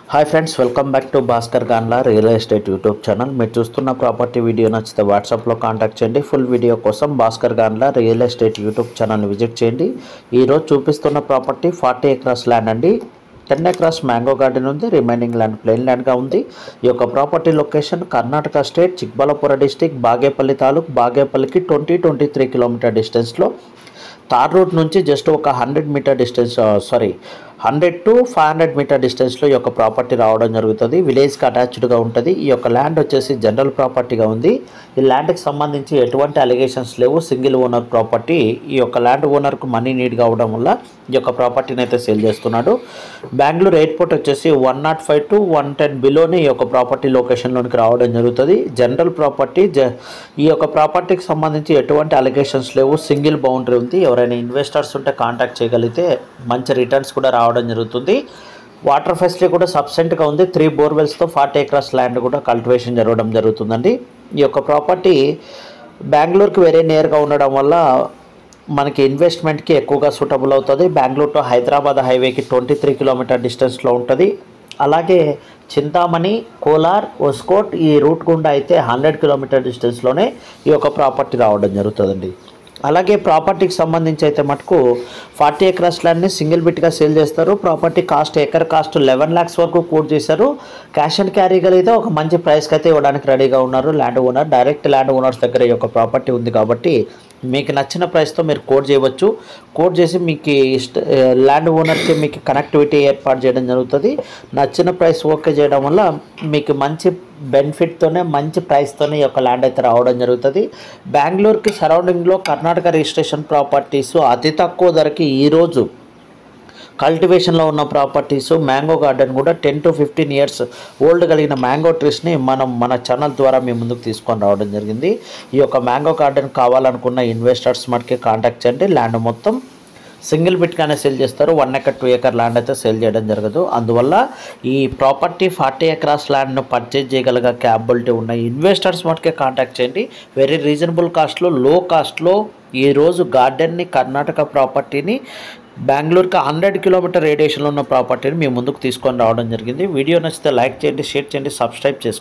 hi friends welcome back to Bhaskar Ganla real estate YouTube channel మీరు చూస్తున్న property video నచ్చితే వాట్సాప్లో కాంటాక్ట్ చేయండి ఫుల్ వీడియో కోసం Bhaskar Ganla real estate YouTube ఛానల్ని విజిట్ చేయండి ఈరోజు చూపిస్తున్న ప్రాపర్టీ ఫార్టీ ఎకరాస్ ల్యాండ్ అండి టెన్ ఎకరాస్ మ్యాంగో గార్డెన్ ఉంది రిమైనింగ్ ల్యాండ్ ప్లెయిన్ ల్యాండ్గా ఉంది ఈ యొక్క property location Karnataka state Chikballapur district Bagepalli taluk బాగేపల్లికి ట్వంటీ ట్వంటీ త్రీ కిలోమీటర్ డిస్టెన్స్లో తార్ రూట్ నుంచి జస్ట్ ఒక hundred metre distance sorry hundred to five hundred metre డిస్టెన్స్లో ఈ యొక్క ప్రాపర్టీ రావడం జరుగుతుంది విలేజ్కి అటాచ్డ్గా ఉంటుంది ఈ యొక్క ల్యాండ్ వచ్చేసి జనరల్ ప్రాపర్టీగా ఉంది ఈ ల్యాండ్కి సంబంధించి ఎటువంటి అలిగేషన్స్ లేవు సింగిల్ ఓనర్ ప్రాపర్టీ ఈ యొక్క ల్యాండ్ ఓనర్కు మనీ నీడ్ కావడం వల్ల ఈ యొక్క ప్రాపర్టీని అయితే సేల్ చేస్తున్నాడు బెంగళూరు ఎయిర్పోర్ట్ వచ్చేసి one nought five to one ten బిలోనే ఈ యొక్క ప్రాపర్టీ లొకేషన్లోనికి రావడం జరుగుతుంది జనరల్ ప్రాపర్టీ జ ఈ యొక్క ప్రాపర్టీకి సంబంధించి ఎటువంటి అలిగేషన్స్ లేవు సింగిల్ బౌండరీ ఉంది ఎవరైనా ఇన్వెస్టర్స్ ఉంటే కాంటాక్ట్ చేయగలిగితే మంచి రిటర్న్స్ కూడా రావడం జరుగుతుంది వాటర్ ఫెసిలిటీ కూడా సబ్సెంట్గా ఉంది త్రీ బోర్వెల్స్తో ఫార్టీ ఎకరాస్ ల్యాండ్ కూడా కల్టివేషన్ జరగడం జరుగుతుందండి ఈ యొక్క ప్రాపర్టీ బెంగళూరుకి వెరీ నియర్గా ఉండడం వల్ల మనకి ఇన్వెస్ట్మెంట్కి ఎక్కువగా సూటబుల్ అవుతుంది బెంగళూరు టు హైదరాబాద్ హైవేకి ట్వంటీ త్రీ కిలోమీటర్ డిస్టెన్స్లో ఉంటుంది అలాగే చింతామణి కోలార్ ఒస్కోట్ ఈ రూట్ గుండా అయితే హండ్రెడ్ కిలోమీటర్ డిస్టెన్స్లోనే ఈ యొక్క ప్రాపర్టీ రావడం జరుగుతుందండి అలాగే ప్రాపర్టీకి సంబంధించి అయితే మటుకు ఫార్టీ ఎకరాస్ ల్యాండ్ని సింగిల్ బిట్గా సేల్ చేస్తారు property cost acre cost eleven lakhs వరకు కోట్ చేశారు క్యాష్ అండ్ క్యారీ కలిగితే ఒక మంచి ప్రైస్కి అయితే ఇవ్వడానికి రెడీగా ఉన్నారు land owner direct land owners దగ్గర ఈ యొక్క ప్రాపర్టీ ఉంది కాబట్టి మీకు నచ్చిన ప్రైస్తో మీరు కోడ్ చేయవచ్చు కోడ్ చేసి మీకు ఇష్ట ల్యాండ్ ఓనర్కి మీకు కనెక్టివిటీ ఏర్పాటు చేయడం జరుగుతుంది నచ్చిన ప్రైస్ ఓకే చేయడం వల్ల మీకు మంచి బెనిఫిట్తోనే మంచి ప్రైస్తోనే ఈ యొక్క ల్యాండ్ అయితే రావడం జరుగుతుంది బెంగళూరుకి సరౌండింగ్లో కర్ణాటక రిజిస్ట్రేషన్ ప్రాపర్టీస్ అతి తక్కువ ధరకి ఈరోజు కల్టివేషన్లో ఉన్న ప్రాపర్టీస్ మ్యాంగో గార్డెన్ కూడా ten to fifteen years old కలిగిన మ్యాంగో ట్రీస్ని మనం మన ఛానల్ ద్వారా మీ ముందుకు తీసుకొని రావడం జరిగింది ఈ యొక్క మ్యాంగో గార్డెన్ కావాలనుకున్న ఇన్వెస్టర్స్ మటుకే కాంటాక్ట్ చేయండి ల్యాండ్ మొత్తం సింగిల్ బిట్గానే సేల్ చేస్తారు one acre two acre land అయితే సేల్ చేయడం జరగదు అందువల్ల ఈ ప్రాపర్టీ ఫార్టీ ఎకరాస్ ల్యాండ్ను పర్చేజ్ చేయగలిగే క్యాపబిలిటీ ఉన్న ఇన్వెస్టర్స్ మటుకే కాంటాక్ట్ చేయండి వెరీ రీజనబుల్ కాస్ట్లో లో కాస్ట్లో ఈరోజు గార్డెన్ని కర్ణాటక ప్రాపర్టీని బెంగళూరుకి హండ్రెడ్ కిలోమీటర్ రేడియేషన్లో ఉన్న ప్రాపర్టీని మీ ముందుకు తీసుకొని రావడం జరిగింది వీడియో నచ్చితే లైక్ చేయండి షేర్ చేయండి సబ్స్క్రైబ్ చేసుకోండి